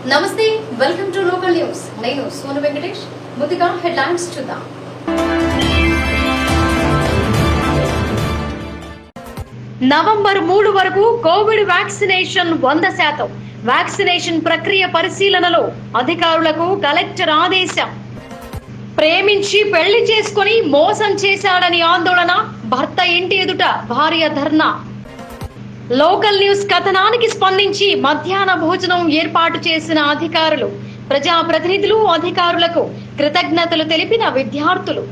నమస్తే welcome to local news నేను సోను వెంకటేష్ ముందుగా హెడ్లైన్స్ చూద్దాం నవంబర్ మూడు వరకు కోవిడ్ వ్యాక్సినేషన్ వంద శాతం వ్యాక్సినేషన్ ప్రక్రియ పరిశీలనలో అధికారులకు కలెక్టర్ ఆదేశం ప్రేమించి పెళ్లి చేసుకుని మోసం చేశాడని ఆందోళన భర్త ఇంటి ఎదుట భార్య ధర్నా లోకల్ న్యూస్ కథనానికి స్పందించి మధ్యాహ్న భోజనం ఏర్పాటు చేసిన అధికారులు ప్రజా ప్రతినిధులు అధికారులకు కృతజ్ఞతలు తెలిపిన విద్యార్థులు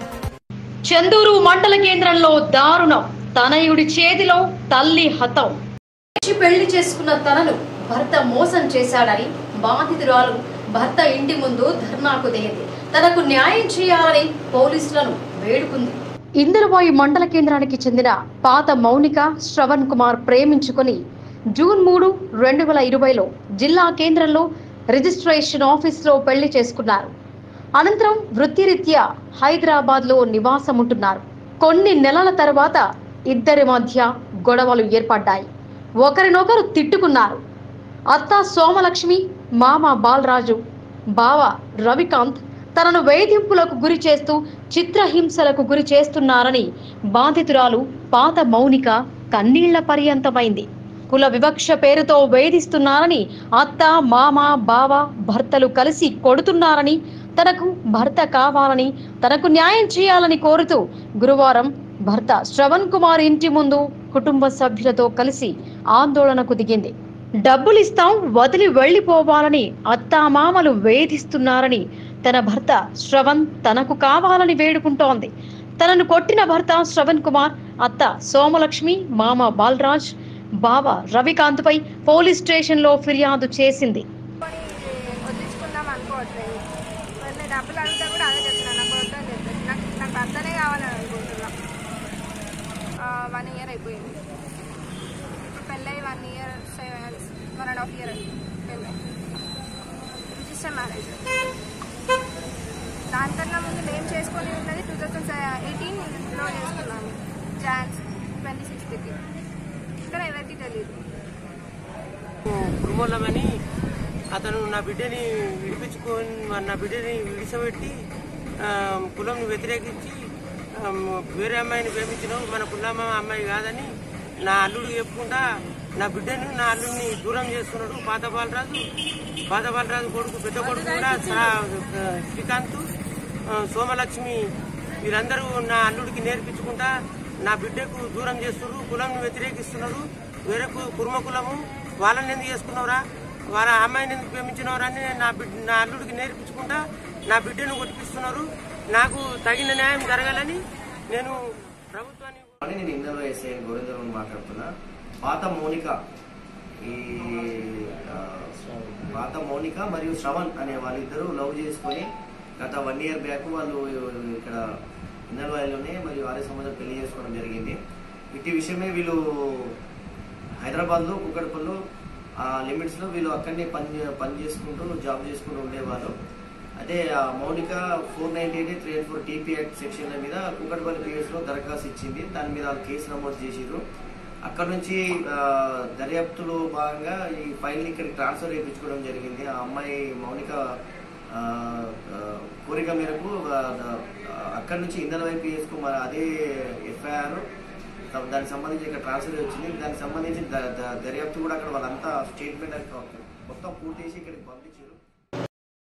చందూరు మండల కేంద్రంలో దారుణం తనయుడి చేతిలో తల్లి హతం పెళ్లి చేసుకున్న తనను భర్త మోసం చేశాడని బాధితురాలు భర్త ఇంటి ముందు ధర్నాకు దిగింది తనకు న్యాయం చేయాలని పోలీసులను వేడుకుంది ఇందరవాయి మండల కేంద్రానికి చెందిన పాత మౌనిక శ్రవణ్ కుమార్ ప్రేమించుకొని జూన్ మూడు రెండు వేల ఇరవైలో జిల్లా కేంద్రంలో రిజిస్ట్రేషన్ ఆఫీసులో పెళ్లి చేసుకున్నారు అనంతరం వృత్తిరీత్యా హైదరాబాద్ లో నివాసం ఉంటున్నారు కొన్ని నెలల తర్వాత ఇద్దరి మధ్య గొడవలు ఏర్పడ్డాయి ఒకరినొకరు తిట్టుకున్నారు అత్త సోమలక్ష్మి మామ బాలరాజు బావ రవికాంత్ తనను వేధింపులకు గురి చేస్తూ చిత్రహింసలకు గురి చేస్తున్నారని బాధితురాలు పాత మౌనిక కన్నీళ్ల పర్యంతమైంది కుల వివక్ష పేరుతో వేధిస్తున్నారని అత్త మామ బావ భర్తలు కలిసి కొడుతున్నారని తనకు భర్త కావాలని తనకు న్యాయం చేయాలని కోరుతూ గురువారం భర్త శ్రవణ్ కుమార్ ఇంటి ముందు కుటుంబ సభ్యులతో కలిసి ఆందోళనకు దిగింది డబ్బులిస్తాం వదిలి వెళ్లిపోవాలని అత్తామామలు వేధిస్తున్నారని తన భర్త శ్రవణ్ తనకు కావాలని వేడుకుంటోంది తనను కొట్టిన భర్త శ్రవణ్ కుమార్ అత్త సోమలక్ష్మి మామ బాలరాజ్ బావ రవికాంత్ పై పోలీస్ స్టేషన్ లో ఫిర్యాదు చేసింది కొని వదిలించుకుందాం అనుకోవట్లేదు మరి డబ్బులు అడిగితే కూడా అదే చెప్తున్నాను నాకు వద్దని చెప్పేసి నాకు నాకు భర్తనే కావాలని అనుకుంటున్నా వన్ ఇయర్ అయిపోయింది ఇప్పుడు పెళ్ళై one year one and half year పెళ్ళై రిజిస్టర్ మ్యారేజ్ దానికన్నా ముందు మేము చేసుకొని ఉన్నది టూ థౌజండ్ ఎయిటీన్లో చేసుకున్నాము జాన్స్ ట్వంటీ సిక్స్త్కి ఇక్కడ ఎవరికి తెలియదు కురుమోళ్ళమని అతను నా బిడ్డని విడిపించుకొని మరి నా బిడ్డని విడిచబెట్టి ఆ, కులంను వ్యతిరేకించి ఆ, వేరే అమ్మాయిని ప్రేమించినావు మన కులమ్మ అమ్మాయి కాదని నా అల్లుడు చెప్పుకుంటా నా బిడ్డను నా అల్లుడిని దూరం చేస్తున్నాడు పాత బాలరాజు పాత బాలరాజు కొడుకు పెద్ద కొడుకు కూడా సా- శ్రీకాంత్ ఆ, సోమలక్ష్మి వీరందరూ నా అల్లుడికి నేర్పించుకుంటా నా బిడ్డకు దూరం చేస్తున్నారు కులంను వ్యతిరేకిస్తున్నారు వేరే కు- కుర్మ కులము వాళ్ళని ఎందుకు చేసుకున్నావురా వాళ్ళ అమ్మాయిని ఎందుకు ప్రేమించినవరా అని నేను నా బిడ్డ నా అల్లుడికి నేర్పించుకుంటా నా బిడ్డను కొట్టిపిస్తున్నారు నాకు తగిన న్యాయం జరగాలని నేను ప్రభుత్వాన్ని అని నేను ఇందులో ఎస్ఐ గోవిందరావు మాట్లాడుతున్నా పాత మౌనిక ఈ ఆ, పాత మౌనిక మరియు శ్రవణ్ అనే వాళ్ళిద్దరూ లవ్ చేసుకొని గత వన్ ఇయర్ బ్యాక్ వాళ్ళు ఇక్కడ ఇందల్వాయిలోనే మరియు ఆర్య సమాజం పెళ్లి చేసుకోవడం జరిగింది ఇట్టి విషయమే వీళ్ళు హైదరాబాద్లో కుక్కడపల్లిలో ఆ లిమిట్స్లో వీళ్ళు అక్కడనే పని చే- పని చేసుకుంటూ జాబ్ చేసుకుంటూ ఉండేవాళ్ళు అదే ఆ Mounika four ninety eight three four TP act సెక్షన్ల మీద కుక్కడపల్లి పిఎస్ లో దరఖాస్తు ఇచ్చింది దాని మీద వాళ్ళు కేసు నమోదు చేసిర్రు అక్కడ నుంచి ఆ, దర్యాప్తులో భాగంగా ఈ ఫైల్ ఇక్కడికి ట్రాన్స్ఫర్ చేయించుకోవడం జరిగింది ఆ అమ్మాయి మౌనిక ఆ, ఆ, కోరిక మేరకు ఆ, ఆ, అక్కడి నుంచి ఇందల పిఎస్ కు మరి అదే ఎఫ్ఐఆర్ దానికి సంబంధించి ఇక్కడ ట్రాన్స్ఫర్ వచ్చింది దానికి సంబంధించి ద- ద- దర్యాప్తు కూడా అక్కడ వాళ్ళంతా స్టేట్మెంట్ మొత్తం పూర్తి చేసి ఇక్కడికి పంపించారు